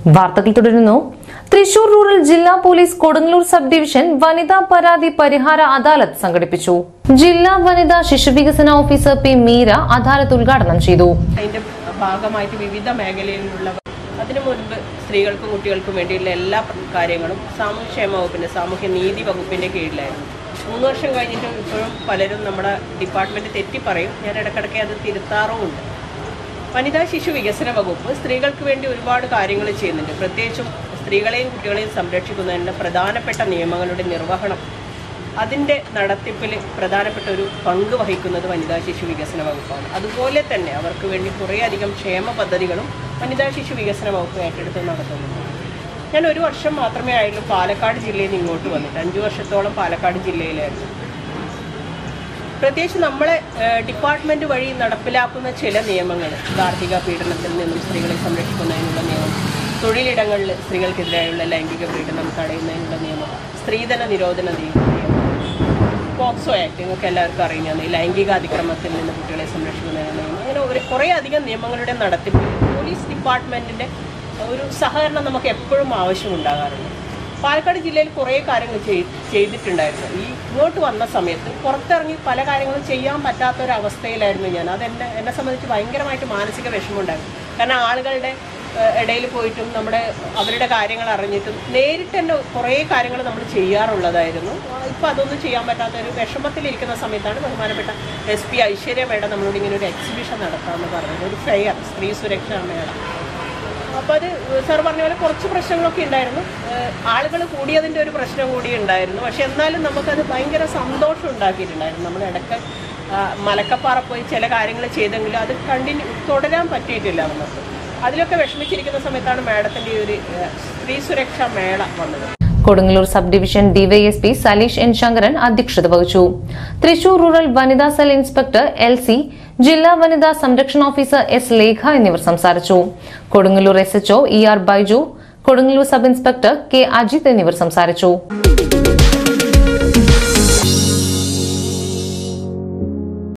വാർത്തകൾ തുടരുന്നു തൃശൂർ റൂറൽ ജില്ലാ പോലീസ് കൊടുങ്ങല്ലൂർ സബ് ഡിവിഷൻ വനിതാ പരാതി പരിഹാര അദാലത്ത് സംഘടിപ്പിച്ചു ജില്ലാ വനിതാ ശിശുവികസന ഓഫീസർ പി മീര അദാലത്ത് ഉദ്ഘാടനം ചെയ്തു അതിന്റെ ഭാഗമായിട്ട് വിവിധ മേഖലയിലുള്ള അതിനു മുൻപ് സ്ത്രീകൾക്കും കുട്ടികൾക്കും വേണ്ടിയുള്ള എല്ലാ കാര്യങ്ങളും സാമൂഹ്യക്ഷേമ വകുപ്പിന്റെ സാമൂഹ്യ നീതി വകുപ്പിന്റെ കീഴിലായിരുന്നു മൂന്ന് വർഷം കഴിഞ്ഞിട്ടും ഇപ്പോഴും പലരും നമ്മുടെ ഡിപ്പാർട്ട്മെന്റ് തെറ്റി പറയും ഞാൻ ഇടയ്ക്കിടയ്ക്ക് അത് തിരുത്താറുമുണ്ട് വനിതാ ശിശു വികസന വകുപ്പ് സ്ത്രീകൾക്ക് വേണ്ടി ഒരുപാട് കാര്യങ്ങൾ ചെയ്യുന്നുണ്ട് പ്രത്യേകിച്ചും സ്ത്രീകളെയും കുട്ടികളെയും സംരക്ഷിക്കുന്നതിന് പ്രധാനപ്പെട്ട നിയമങ്ങളുടെ നിർവഹണം അതിൻ്റെ നടത്തിപ്പിൽ പ്രധാനപ്പെട്ട ഒരു പങ്ക് വഹിക്കുന്നത് വനിതാ ശിശു വികസന വകുപ്പാണ് അതുപോലെ തന്നെ അവർക്ക് വേണ്ടി കുറേയധികം ക്ഷേമ പദ്ധതികളും വനിതാ ശിശു വികസന വകുപ്പ് ഏറ്റെടുത്ത് നടത്തുന്നുണ്ട് ഞാൻ ഒരു വർഷം മാത്രമേ ആയുള്ളൂ പാലക്കാട് ജില്ലയിൽ നിന്ന് ഇങ്ങോട്ട് വന്നിട്ട് അഞ്ച് വർഷത്തോളം പാലക്കാട് ജില്ലയിലായിരുന്നു പ്രത്യേകിച്ച് നമ്മളെ ഏഹ്, ഡിപ്പാർട്ട്മെന്റ് വഴി നടപ്പിലാക്കുന്ന ചില നിയമങ്ങൾ ഗാർഹിക പീഡനത്തിൽ നിന്നും സ്ത്രീകളെ സംരക്ഷിക്കുന്നതിനുള്ള നിയമം തൊഴിലിടങ്ങളിൽ സ്ത്രീകൾക്കെതിരായുള്ള ലൈംഗിക പീഡനം തടയുന്നതിനുള്ള നിയമം സ്ത്രീധന നിരോധന നിയമം പോക്സോ ആക്ട് നിങ്ങൾക്ക് എല്ലാവർക്കും അറിയാം ഈ ലൈംഗിക അതിക്രമത്തിൽ നിന്ന് കുട്ടികളെ സംരക്ഷിക്കുന്നതിനുള്ള നിയമം അങ്ങനെ ഒരു കുറേ അധികം നിയമങ്ങളുടെ നടത്തിപ്പ് പോലീസ് ഡിപ്പാർട്ട്മെന്റിന്റെ ഒരു സഹകരണം നമുക്ക് എപ്പോഴും ആവശ്യമുണ്ടാകാറുണ്ട് പാലക്കാട് ജില്ലയിൽ കുറേ കാര്യങ്ങൾ ചെയ്- ചെയ്തിട്ടുണ്ടായിരുന്നു ഈ ഇങ്ങോട്ട് വന്ന സമയത്ത് പുറത്തിറങ്ങി പല കാര്യങ്ങളും ചെയ്യാൻ പറ്റാത്ത ഒരു അവസ്ഥയിലായിരുന്നു ഞാൻ അതെന്നെ എന്നെ സംബന്ധിച്ച് ഭയങ്കരമായിട്ട് മാനസിക വിഷമമുണ്ടായിരുന്നു കാരണം ആളുകളുടെ ഏഹ്, ഇടയിൽ പോയിട്ടും നമ്മുടെ അവരുടെ കാര്യങ്ങൾ അറിഞ്ഞിട്ടും നേരിട്ട് തന്നെ കുറേ കാര്യങ്ങൾ നമ്മൾ ചെയ്യാറുള്ളതായിരുന്നു ഇപ്പം അതൊന്നും ചെയ്യാൻ പറ്റാത്ത ഒരു വിഷമത്തിലിരിക്കുന്ന സമയത്താണ് ബഹുമാനപ്പെട്ട എസ് പി ഐശ്വര്യ മേഡം നമ്മളോട് ഇങ്ങനെ ഒരു എക്സിബിഷൻ നടത്താമെന്ന് പറഞ്ഞത് ഒരു ഫെയർ സ്ത്രീ സുരക്ഷാ മേള അപ്പോൾ അത് സാർ പറഞ്ഞ പോലെ കുറച്ച് പ്രശ്നങ്ങളൊക്കെ ഉണ്ടായിരുന്നു ആളുകൾ കൂടിയതിൻ്റെ ഒരു പ്രശ്നം കൂടി ഉണ്ടായിരുന്നു പക്ഷെ എന്നാലും നമുക്കത് ഭയങ്കര സന്തോഷം ഉണ്ടാക്കിയിട്ടുണ്ടായിരുന്നു നമ്മൾ ഇടയ്ക്ക് ആ, മലക്കപ്പാറ പോയി ചില കാര്യങ്ങൾ ചെയ്തെങ്കിലും അത് കണ്ടിന്യൂ തുടരാൻ പറ്റിയിട്ടില്ല നമുക്ക് അതിലൊക്കെ വിഷമിച്ചിരിക്കുന്ന സമയത്താണ് മാഡത്തിൻ്റെ ഈ ഒരു ആ, സ്ത്രീ സുരക്ഷാ മേള വന്നത് Kodungallur sub division DYSP Saleesh N Sankaran അധ്യക്ഷത വഹിച്ചു തൃശൂർ റൂറൽ വനിതാ സെൽ ഇൻസ്പെക്ടർ എൽ സി ജില്ലാ വനിതാ സംരക്ഷണ ഓഫീസർ എസ് ലേഖ എന്നിവർ സംസാരിച്ചു Kodungallur S HO E R Baiju Kodungallur sub inspector K Ajith എന്നിവർ സംസാരിച്ചു